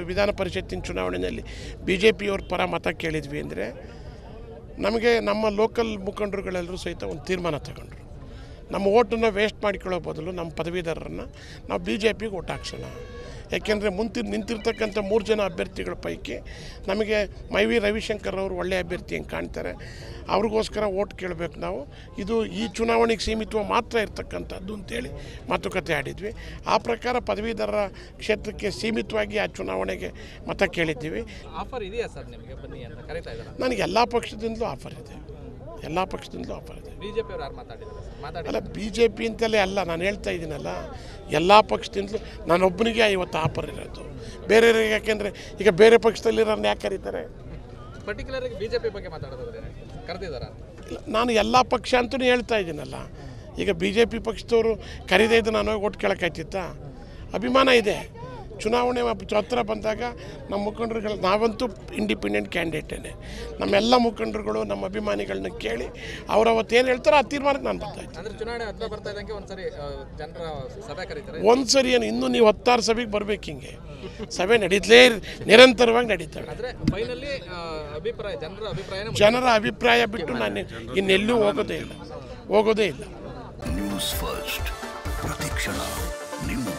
ವಿಧಾನ ಪರಿಷತ್ತಿನ ಚುನಾವಣೆಯಲ್ಲಿ ಬಿ ಜೆ ಪಿಯವ್ರ ಪರ ಮತ ಕೇಳಿದ್ವಿ ಅಂದರೆ ನಮಗೆ ನಮ್ಮ ಲೋಕಲ್ ಮುಖಂಡರುಗಳೆಲ್ಲರೂ ಸಹಿತ ಒಂದು ತೀರ್ಮಾನ ತಗೊಂಡ್ರು ನಮ್ಮ ಓಟನ್ನು ವೇಸ್ಟ್ ಮಾಡಿಕೊಳ್ಳೋ ಬದಲು ನಮ್ಮ ಪದವೀಧರರನ್ನು ನಾವು ಬಿ ಜೆ ಪಿಗೆ ಓಟ್ ಹಾಕ್ಸೋಣ ಯಾಕೆಂದರೆ ಮುಂತಿ ನಿಂತಿರ್ತಕ್ಕಂಥ ಮೂರು ಜನ ಅಭ್ಯರ್ಥಿಗಳ ಪೈಕಿ ನಮಗೆ ಮೈ ವಿ ರವಿಶಂಕರ್ ಅವರು ಒಳ್ಳೆಯ ಅಭ್ಯರ್ಥಿ ಹೆಂಗೆ ಕಾಣ್ತಾರೆ ಅವ್ರಿಗೋಸ್ಕರ ಓಟ್ ಕೇಳಬೇಕು ನಾವು ಇದು ಈ ಚುನಾವಣೆಗೆ ಸೀಮಿತವಾಗಿ ಮಾತ್ರ ಇರ್ತಕ್ಕಂಥದ್ದು ಅಂತೇಳಿ ಮಾತುಕತೆ ಆಡಿದ್ವಿ ಆ ಪ್ರಕಾರ ಪದವೀಧರರ ಕ್ಷೇತ್ರಕ್ಕೆ ಸೀಮಿತವಾಗಿ ಆ ಚುನಾವಣೆಗೆ ಮತ ಕೇಳಿದ್ದೀವಿ ಆಫರ್ ಇದೆಯಾ ಸರ್ ನಿಮಗೆ ಬನ್ನಿ ಅಂತ ಕರೀತಾ ಇದ್ದಾರೆ ನನಗೆ ಎಲ್ಲ ಪಕ್ಷದಿಂದಲೂ ಆಫರ್ ಇದೆ ಎಲ್ಲ ಪಕ್ಷದಿಂದಲೂ ಆಫರ್ ಇದೆ ಬಿಜೆಪಿ ಅವ್ರು ಯಾರು ಮಾತಾಡಿದ್ದಾರೆ ಸರ್ ಮಾತಾಡಿ ಅಲ್ಲ ಬಿ ಜೆ ಪಿ ಅಂತಲೇ ಅಲ್ಲ ನಾನು ಹೇಳ್ತಾ ಇದ್ದೀನಲ್ಲ ಎಲ್ಲ ಪಕ್ಷದಿಂದಲೂ ನಾನೊಬ್ಬನಿಗೆ ಇವತ್ತು ಆಫರ್ ಇರೋದು ಬೇರೆಯವ್ರಿಗೆ ಯಾಕೆಂದರೆ ಈಗ ಬೇರೆ ಪಕ್ಷದಲ್ಲಿರೋರ್ನ ಯಾಕೆ ಕರೀತಾರೆ ಪರ್ಟಿಕ್ಯುಲರ್ ಆಗಿ ಬಿಜೆಪಿ ಬಗ್ಗೆ ಮಾತಾಡೋದಾದ್ರೆ ಕರೆದಿದ್ದಾರಾ ಇಲ್ಲ ನಾನು ಎಲ್ಲ ಪಕ್ಷ ಅಂತಲೂ ಹೇಳ್ತಾ ಇದ್ದೀನಲ್ಲ ಈಗ ಬಿ ಜೆ ಪಿ ಪಕ್ಷದವರು ಕರೀದೇ ಇದ್ದು ನಾನು ಹೋಗಿ ಓಟ್ ಕೇಳೋಕ್ಕಾಯ್ತಿತ್ತಾ ಅಭಿಮಾನ ಇದೆ ಚುನಾವಣೆ ಮ- ಹತ್ರ ಬಂದಾಗ ನಮ್ಮ ಮುಖಂಡರುಗಳು ನಾವಂತೂ ಇಂಡಿಪೆಂಡೆಂಟ್ ಕ್ಯಾಂಡಿಡೇಟೇನೆ ನಮ್ಮೆಲ್ಲ ಮುಖಂಡರುಗಳು ನಮ್ಮ ಅಭಿಮಾನಿಗಳನ್ನ ಕೇಳಿ ಅವ್ರು ಅವತ್ತು ಏನು ಹೇಳ್ತಾರೋ ಆ ತೀರ್ಮಾನಕ್ಕೆ ನಾನು ಬರ್ತಾಯಿದ್ದೆ ಅಂದ್ರೆ ಚುನಾವಣೆ ಹತ್ರ ಬರ್ತಾ ಇದ್ದಂಗೆ ಒಂದ್ಸರಿ ಆ, ಜನರ ಸಭೆ ಕರೀತಾರೆ ಒಂದು ಸರಿ ಏನು ಇನ್ನೂ ನೀವು ಹತ್ತಾರು ಸಭೆಗೆ ಬರ್ಬೇಕು ಹಿಂಗೆ ಸಭೆ ನಡೀತಲೇ ಇರ್- ನಿರಂತರವಾಗಿ ನಡೀತವೆ ಆದ್ರೆ ಫೈನಲಿ ಅಭಿಪ್ರಾಯ ಜನರ ಅಭಿಪ್ರಾಯನೇ ಜನರ ಅಭಿಪ್ರಾಯ ಬಿಟ್ಟು ನಾನು ಇನ್ನೆಲ್ಲೂ ಹೋಗೋದೇ ಇಲ್ಲ ಹೋಗೋದೇ ಇಲ್ಲ ನ್ಯೂಸ್ ಫಸ್ಟ್ ಪ್ರತಿಕ್ಷಣ ನಿಮ್ಮ